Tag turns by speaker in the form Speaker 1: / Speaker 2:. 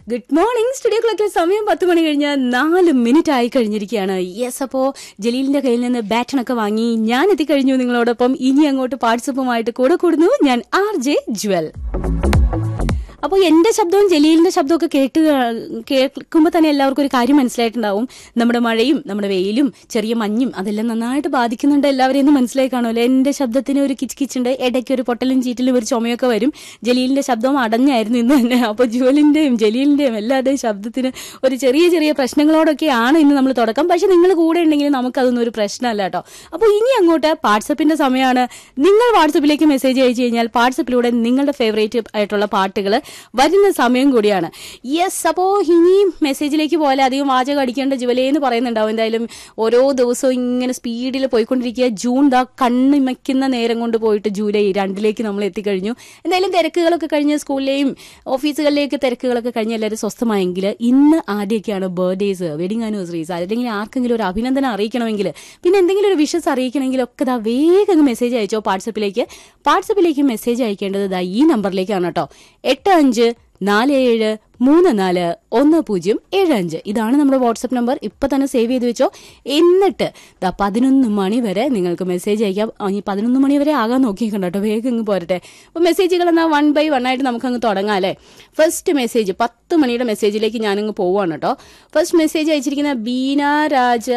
Speaker 1: good morning studio ക്ലോക്കിൽ സമയം പത്ത് മണി കഴിഞ്ഞ് നാല് മിനിറ്റ് ആയി കഴിഞ്ഞിരിക്കുകയാണ് യെസ് അപ്പോ ജലീലിന്റെ കയ്യിൽ നിന്ന് ബാറ്റണൊക്കെ വാങ്ങി ഞാൻ എത്തിക്കഴിഞ്ഞു നിങ്ങളോടൊപ്പം ഇനി അങ്ങോട്ട് പാർട്ടിസിപ്പുമായിട്ട് കൂടെ കൂടുന്നു ഞാൻ ആർ ജെ ജ്വൽ അപ്പോൾ എന്റെ ശബ്ദവും ജലീലിന്റെ ശബ്ദവും ഒക്കെ കേട്ട് കേൾക്കുമ്പോൾ തന്നെ എല്ലാവർക്കും ഒരു കാര്യം മനസ്സിലായിട്ടുണ്ടാവും നമ്മുടെ മഴയും നമ്മുടെ വെയിലും ചെറിയ മഞ്ഞും അതെല്ലാം നന്നായിട്ട് ബാധിക്കുന്നുണ്ട് എല്ലാവരെയും ഒന്ന് മനസ്സിലായി കാണുമല്ലോ എന്റെ ശബ്ദത്തിന് ഒരു കിച്ച് കിച്ചുണ്ട് ഇടയ്ക്ക് ഒരു പൊട്ടലും ചീറ്റിലും ഒരു ചുമയൊക്കെ വരും ജലീലിന്റെ ശബ്ദം അടഞ്ഞായിരുന്നു ഇന്ന് തന്നെ അപ്പോൾ ജുവലിന്റെയും ജലീലിന്റെയും എല്ലാവരുടെയും ശബ്ദത്തിന് ഒരു ചെറിയ ചെറിയ പ്രശ്നങ്ങളോടൊക്കെയാണ് ഇന്ന് നമ്മൾ തുടക്കം പക്ഷെ നിങ്ങൾ കൂടെ ഉണ്ടെങ്കിൽ നമുക്കതൊന്നും ഒരു പ്രശ്നമല്ല കേട്ടോ അപ്പോൾ ഇനി അങ്ങോട്ട് വാട്സപ്പിന്റെ സമയമാണ് നിങ്ങൾ വാട്സപ്പിലേക്ക് മെസ്സേജ് അയച്ചു കഴിഞ്ഞാൽ വാട്സപ്പിലൂടെ നിങ്ങളുടെ ഫേവറേറ്റ് ആയിട്ടുള്ള പാട്ടുകൾ വരുന്ന സമയം കൂടിയാണ് യെസ് അപ്പോൾ ഇനി മെസ്സേജിലേക്ക് പോലെ അധികം വാചകം അടിക്കേണ്ട ജുവലേ എന്ന് പറയുന്നുണ്ടാവും എന്തായാലും ഓരോ ദിവസവും ഇങ്ങനെ സ്പീഡിൽ പോയിക്കൊണ്ടിരിക്കുക ജൂൺ ദാ കണ്ണിമയ്ക്കുന്ന നേരം കൊണ്ട് പോയിട്ട് ജൂലൈ രണ്ടിലേക്ക് നമ്മൾ എത്തിക്കഴിഞ്ഞു എന്തായാലും തിരക്കുകളൊക്കെ കഴിഞ്ഞ് സ്കൂളിലെയും ഓഫീസുകളിലേക്ക് തിരക്കുകളൊക്കെ കഴിഞ്ഞ് എല്ലാവരും സ്വസ്ഥമായെങ്കിൽ ഇന്ന് ആദ്യമൊക്കെയാണ് ബർത്ത്ഡേസ് വെഡിങ് ആനിവേഴ്സറീസ് അല്ലെങ്കിൽ ആർക്കെങ്കിലും ഒരു അഭിനന്ദനം അറിയിക്കണമെങ്കിൽ പിന്നെ എന്തെങ്കിലും ഒരു വിഷസ് അറിയിക്കണമെങ്കിൽ ഒക്കെ ദാ വേഗം മെസ്സേജ് അയച്ചോ വാട്സപ്പിലേക്ക് വാട്സപ്പിലേക്ക് മെസ്സേജ് അയക്കേണ്ടത് ദാ ഈ നമ്പറിലേക്കാണ് കേട്ടോ എട്ട് അഞ്ച് നാല് ഏഴ് മൂന്ന് നാല് ഒന്ന് പൂജ്യം ഏഴ് അഞ്ച് ഇതാണ് നമ്മുടെ വാട്സപ്പ് നമ്പർ ഇപ്പൊ തന്നെ സേവ് ചെയ്ത് വെച്ചോ എന്നിട്ട് ദാ പതിനൊന്ന് മണി വരെ നിങ്ങൾക്ക് മെസ്സേജ് അയക്കാം ആ, ഈ പതിനൊന്ന് മണി വരെ ആകാൻ നോക്കിയേക്കണ്ട കേട്ടോ വേഗം ഇങ്ങ് പോരട്ടെ അപ്പൊ മെസ്സേജുകൾ എന്നാൽ വൺ ബൈ വൺ ആയിട്ട് നമുക്ക് അങ്ങ് തുടങ്ങാം അല്ലേ ഫസ്റ്റ് മെസ്സേജ് പത്ത് മണിയുടെ മെസ്സേജിലേക്ക് ഞാനങ്ങ് പോവാണ് കേട്ടോ ഫസ്റ്റ് മെസ്സേജ് അയച്ചിരിക്കുന്ന ബീന രാജ